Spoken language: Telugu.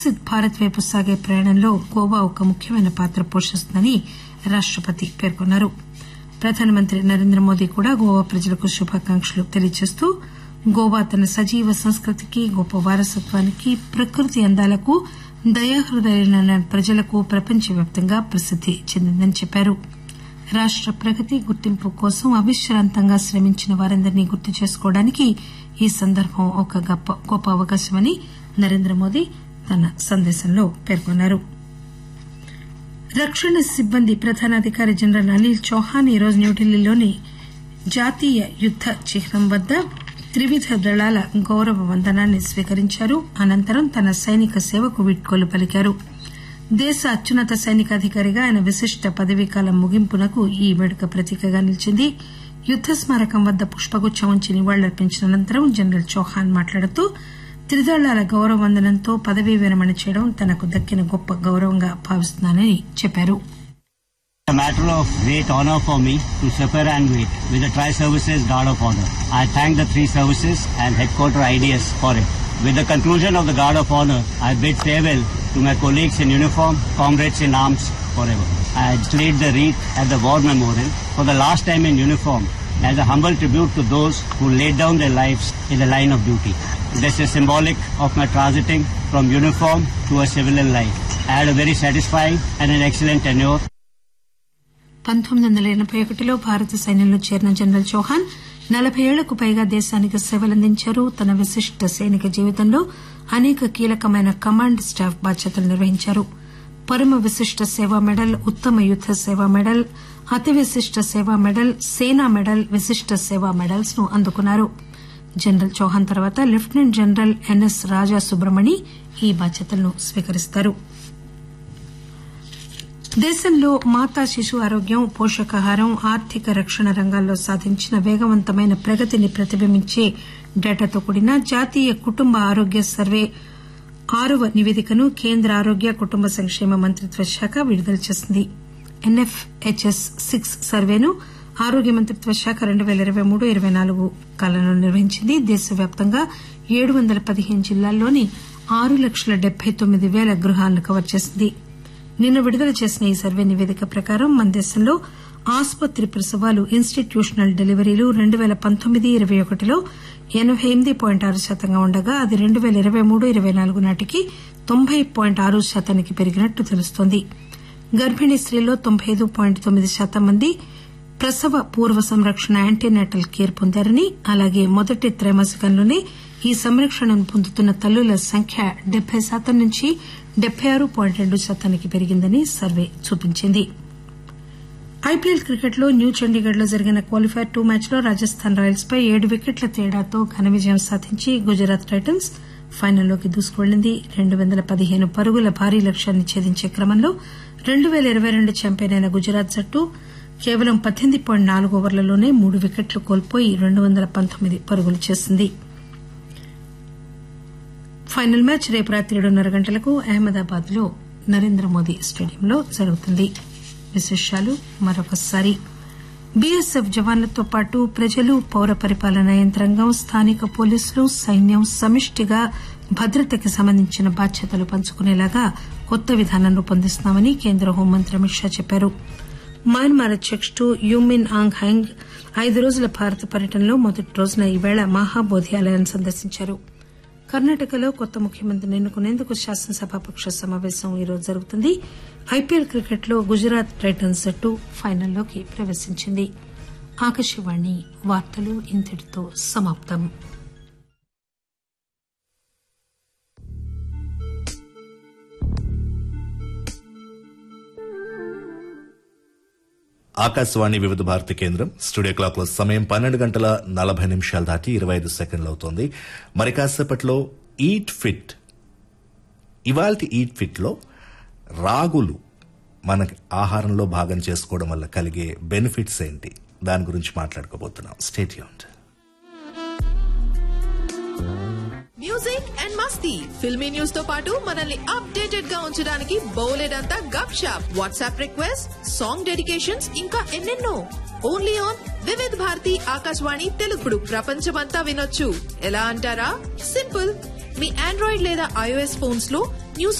వికసిత్ భారత్ వైపు సాగే ప్రయాణంలో గోవా ఒక ముఖ్యమైన పాత్ర పోషిస్తుందని రాష్టపతి పేర్కొన్నారు ప్రధానమంత్రి నరేంద్రమోదీ కూడా గోవా ప్రజలకు శుభాకాంక్షలు తెలియజేస్తూ గోవా తన సజీవ సంస్కృతికి గొప్ప వారసత్వానికి ప్రకృతి అందాలకు దయాహృదయులైన ప్రజలకు ప్రపంచవ్యాప్తంగా ప్రసిద్ది చెందిందని చెప్పారు రాష్ట ప్రగతి గుర్తింపు కోసం అవిశ్రాంతంగా శ్రమించిన వారందరినీ గుర్తు చేసుకోవడానికి ఈ సందర్భం ఒక గొప్ప అవకాశమని నరేంద్రమోదీ తన సందేశంలో పేర్కొన్నారు రక్షణ సిబ్బంది ప్రధానాధికారి జనరల్ అనిల్ చౌహాన్ ఈరోజు న్యూఢిల్లీలోని జాతీయ యుద్ద చిహ్నం వద్ద త్రివిధ దళాల గౌరవ వందనాన్ని స్వీకరించారు అనంతరం తన సైనిక సేవకు వీడ్కోలు పలికారు దేశ అత్యున్నత సైనికాధికారిగా ఆయన విశిష్ట పదవీకాలం ముగింపునకు ఈ వేడుక ప్రతీకగా నిలిచింది యుద్ద స్మారకం వద్ద పుష్పగుచ్చం ఉంచి నివాళులర్పించిన అనంతరం జనరల్ చౌహాన్ మాట్లాడుతూ త్రిదళాల గౌరవ వందనంతో పదవీ విరమణ చేయడం తనకు దక్కిన గొప్ప గౌరవంగా భావిస్తున్నానని చెప్పారు a matter of great honor for me to suffer and wait with the Tri-Services Guard of Honor. I thank the three services and headquarter IDS for it. With the conclusion of the Guard of Honor, I bid farewell to my colleagues in uniform, comrades in arms forever. I laid the wreath at the War Memorial for the last time in uniform as a humble tribute to those who laid down their lives in the line of duty. This is symbolic of my transiting from uniform to a civilian life. I had a very satisfying and an excellent tenure. పంతొమ్మిది వందల ఎనబై ఒకటిలో భారత సైన్యంలో చేరిన జనరల్ చౌహాన్ నలబై ఏళ్లకు పైగా దేశానికి సేవలందించారు తన విశిష్ట సైనిక జీవితంలో అనేక కీలకమైన కమాండ్ స్టాఫ్ బాధ్యతలు నిర్వహించారు పరమ విశిష్ట సేవా మెడల్ ఉత్తమ యుద్ద సేవా మెడల్ అతి విశిష్ట సేవా మెడల్ సేనా మెడల్ విశిష్ట సేవా మెడల్స్ ను అందుకున్నారు జనరల్ చౌహాన్ తర్వాత lieutenant general NS Raja Subramani ఈ బాధ్యతలను స్వీకరిస్తారు దేశంలో మాతా శిశు ఆరోగ్యం పోషకాహారం ఆర్థిక రక్షణ రంగాల్లో సాధించిన వేగవంతమైన ప్రగతిని ప్రతిబింబించే డేటాతో కూడిన జాతీయ కుటుంబ ఆరోగ్య సర్వే ఆరవ నివేదికను కేంద్ర ఆరోగ్య కుటుంబ సంక్షేమ మంత్రిత్వ శాఖ విడుదల చేసింది ఎన్ఎఫ్హెచ్ఎస్ సిక్స్ సర్వేను ఆరోగ్య మంత్రిత్వ శాఖ రెండు పేల ఇరవై మూడు ఇరవై నాలుగు కాలంలో నిర్వహించింది దేశవ్యాప్తంగా ఏడు వందల పదిహేను జిల్లాల్లోని ఆరు లక్షల డెబ్బై తొమ్మిది పేల గృహాలను కవర్ చేసింది నిన్న విడుదల చేసిన ఈ సర్వే నివేదిక ప్రకారం మన దేశంలో ఆసుపత్రి ప్రసవాలు ఇన్స్టిట్యూషనల్ డెలివరీలు రెండు పేల పంతొమ్మిది ఇరవై ఒకటిలో ఎనబై ఎనిమిది పాయింట్ ఆరు శాతంగా ఉండగా అది రెండు పేల ఇరవై మూడు ఇరవై నాలుగు నాటికి తొంభై పాయింట్ ఆరు శాతానికి పెరిగినట్లు తెలుస్తోంది గర్భిణీ స్త్రీల్లో తొంభై ఐదు పాయింట్ తొమ్మిది శాతం మంది ప్రసవ పూర్వ సంరక్షణ యాంటీనాటల్ కేర్ పొందారని అలాగే మొదటి త్రైమాసికంలోనే ఈ సంరక్షణను పొందుతున్న తల్లుల సంఖ్య డెబ్బై శాతం నుంచి డెబ్బై ఆరు పాయింట్ రెండు శాతానికి పెరిగిందని సర్వే చూపించింది ఐపీఎల్ క్రికెట్లో న్యూ చండీగఢ్ లో జరిగిన క్వాలిఫైర్ టూ మ్యాచ్ లో రాజస్థాన్ రాయల్స్ పై ఏడు వికెట్ల తేడాతో ఘన విజయం సాధించి గుజరాత్ టైటన్స్ ఫైనల్లోకి దూసుకువెళ్లింది రెండు వందల పదిహేను పరుగుల భారీ లక్ష్యాన్ని ఛేదించే క్రమంలో రెండు పేల ఇరవై రెండు ఛాంపియన్ అయిన గుజరాత్ జట్టు కేవలం పద్దెనిమిది పాయింట్ నాలుగు ఓవర్లలోనే మూడు వికెట్లు కోల్పోయి రెండు వందల పంతొమ్మిది పరుగులు చేసింది ఫైనల్ మ్యాచ్ రేపు రాత్రి ఏడున్నర గంటలకు అహ్మదాబాద్ లో నరేంద్ర మోదీ స్టేడియంలో జరుగుతుంది విశేషాలు మరొకసారి బీఎస్ఎఫ్ జవాన్లతో పాటు ప్రజలు పౌర పరిపాలనా యంత్రాంగం స్థానిక పోలీసులు సైన్యం సమిష్టిగా భద్రతకి సంబంధించిన బాధ్యతలు పంచుకునేలాగా కొత్త విధానం రూపొందిస్తున్నామని కేంద్ర హోంమంత్రి అమిత్ షా చెప్పారు మయన్మార్ అధ్యకుడు యూమిన్ ఆంగ్ హైంగ్ ఐదు రోజుల భారత పర్యటనలో మొదటి రోజున ఈవేళ మహాబోధి ఆలయాన్ని సందర్శించారు కర్ణాటకలో కొత్త ముఖ్యమంత్రిని ఎన్నుకునేందుకు శాసనసభాపక్ష సమావేశం ఈరోజు జరుగుతుంది ఐపీఎల్ క్రికెట్లో గుజరాత్ టైటన్స్ జట్టు ఫైనల్లోకి ప్రవేశించింది ఆకాశవాణి వార్తలు ఇంతటితో సమాప్తం ఆకాశవాణి వివిధ భారతి కేంద్రం స్టూడియో క్లాక్ లో సమయం పన్నెండు గంటల నలభై నిమిషాలు దాటి ఇరవై ఐదు సెకండ్లు అవుతోంది మరి కాసేపట్లో ఈట్ ఫిట్ ఇవాల్టి ఈట్ ఫిట్ లో రాగులు మన ఆహారంలో భాగం చేసుకోవడం వల్ల కలిగే బెనిఫిట్స్ ఏంటి దాని గురించి మాట్లాడుకోబోతున్నాం స్టేట్ యూన్ మ్యూజిక్ అండ్ మస్తీ ఫిల్మీ న్యూస్ తో పాటు మనల్ని అప్డేటెడ్ గా ఉంచడానికి బౌలెడంతా గప్ షాప్ వాట్సాప్ రిక్వెస్ట్ సాంగ్ డెడికేషన్స్ ఇంకా ఎన్నెన్నో ఓన్లీ ఆన్ వివిధ్ భారతి ఆకాశవాణి తెలుగుడు ప్రపంచమంతా వినొచ్చు ఎలా అంటారా సింపుల్ మీ ఆండ్రాయిడ్ లేదా ఐఓఎస్ ఫోన్స్ లో న్యూస్